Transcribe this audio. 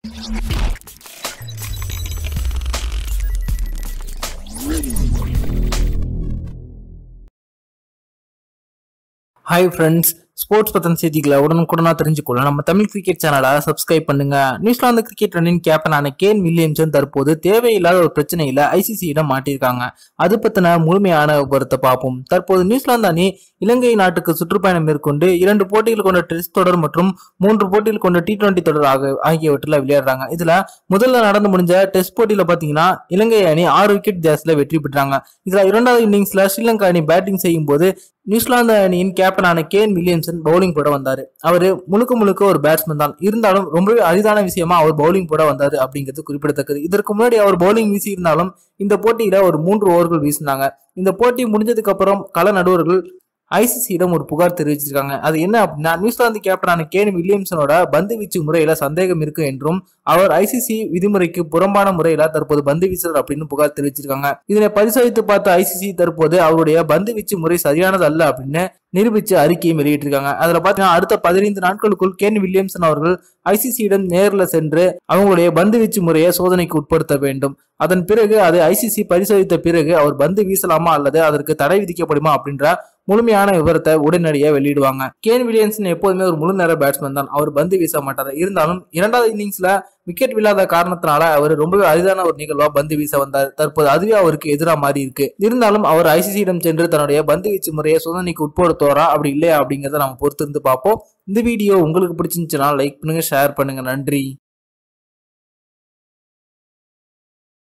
hi friends sports பத்தின செய்திகளை உடனுக்குடனா தெரிஞ்சுக்கொள்ள நம்ம தமிழ் கிரிக்கெட் சேனலை சப்ஸ்கிரைப் பண்ணுங்க நியூசிலாந்து கிரிக்கெட் அணியின் கேப்டனான கேன் வில்லியம்சன் தற்போது தேவையில்லாத ஒரு பிரச்சனையில ஐசிசியிடம் மாட்டியிருக்காங்க அது பத்தின முழுமையான விவரத்தை பார்ப்போம் தற்போது நியூசிலாந்து அணி இலங்கை நாட்டுக்கு சுற்றுப்பயணம் மேற்கொண்டு இரண்டு போட்டிகள் கொண்ட டெஸ்ட் தொடர் மற்றும் மூன்று போட்டிகள் கொண்ட டி டுவெண்டி தொடர் ஆக ஆகியவற்றில் விளையாடுறாங்க இதுல முதல்ல நடந்து முடிஞ்ச டெஸ்ட் போட்டியில பாத்தீங்கன்னா இலங்கை அணி ஆறு விக்கெட் ஜாஸ்ல வெற்றி பெற்றாங்க இதுல இரண்டாவது இன்னிங்ஸ்ல ஸ்ரீலங்கா அணி பேட்டிங் செய்யும் போது நியூசிலாந்து அணியின் கேப்டனான கேன் வில்லியம்சன் பவுலிங் போட வந்தாரு அவரு முழுக்க முழுக்க ஒரு பேட்ஸ்மேன் தான் இருந்தாலும் ரொம்பவே அரிதான விஷயமா அவர் பவுலிங் போட வந்தாரு அப்படிங்கிறது குறிப்பிடத்தக்கது இதற்கு முன்னாடி அவர் பவுலிங் வீசி இருந்தாலும் இந்த போட்டியில ஒரு மூன்று ஓவர்கள் வீசினாங்க இந்த போட்டி முடிஞ்சதுக்கு அப்புறம் கள நடுவர்கள் ஐசிசியிடம் ஒரு புகார் தெரிவிச்சிருக்காங்க அது என்ன அப்படின்னா நியூசிலாந்து கேப்டனான கேன் வில்லியம்சனோட பந்து வீச்சு முறையில சந்தேகம் இருக்கு என்றும் அவர் ஐசிசி விதிமுறைக்கு புறம்பான முறையில தற்போது பந்து வீசுறார் அப்படின்னு புகார் தெரிவிச்சிருக்காங்க இதனை பரிசோதித்து பார்த்த ஐசிசி தற்போது அவருடைய பந்து வீச்சு முறை சரியானது அல்ல அப்படின்னு நிரூபிச்சு அறிக்கையும் வெளியிட்டிருக்காங்க அதுல பாத்தீங்கன்னா அடுத்த பதினைந்து நாட்களுக்குள் கேன் வில்லியம்சன் அவர்கள் ஐசிசியிடம் நேரில் சென்று அவங்களுடைய பந்து வீச்சு முறையை சோதனைக்கு உட்படுத்த வேண்டும் அதன் பிறகு அதை ஐசிசி பரிசோதித்த பிறகு அவர் பந்து வீசலாமா அல்லது அதற்கு தடை விதிக்கப்படுமா அப்படின்ற முழுமையான விவரத்தை உடனடியாக வெளியிடுவாங்க கேன் வில்லியம்சன் எப்போதுமே ஒரு முழு நேர பேட்ஸ்மேன் தான் அவர் பந்து வீச மாட்டார் இருந்தாலும் இரண்டாவது இன்னிங்ஸ்ல விக்கெட் விழாத காரணத்தினால அவர் ரொம்பவே அரிதான ஒரு நிகழ்வா பந்து வீச வந்தார் தற்போது அதுவே அவருக்கு எதிராக மாறி இருக்கு இருந்தாலும் அவர் ஐசிசியிடம் சென்று தன்னுடைய பந்து வீச்சு முறையை சோதனைக்கு உட்படுத்துவாரா அப்படி இல்லையா அப்படிங்கிறத நம்ம பொறுத்திருந்து பார்ப்போம் இந்த வீடியோ உங்களுக்கு பிடிச்சிருந்துச்சுன்னா லைக் பண்ணுங்க ஷேர் பண்ணுங்க நன்றி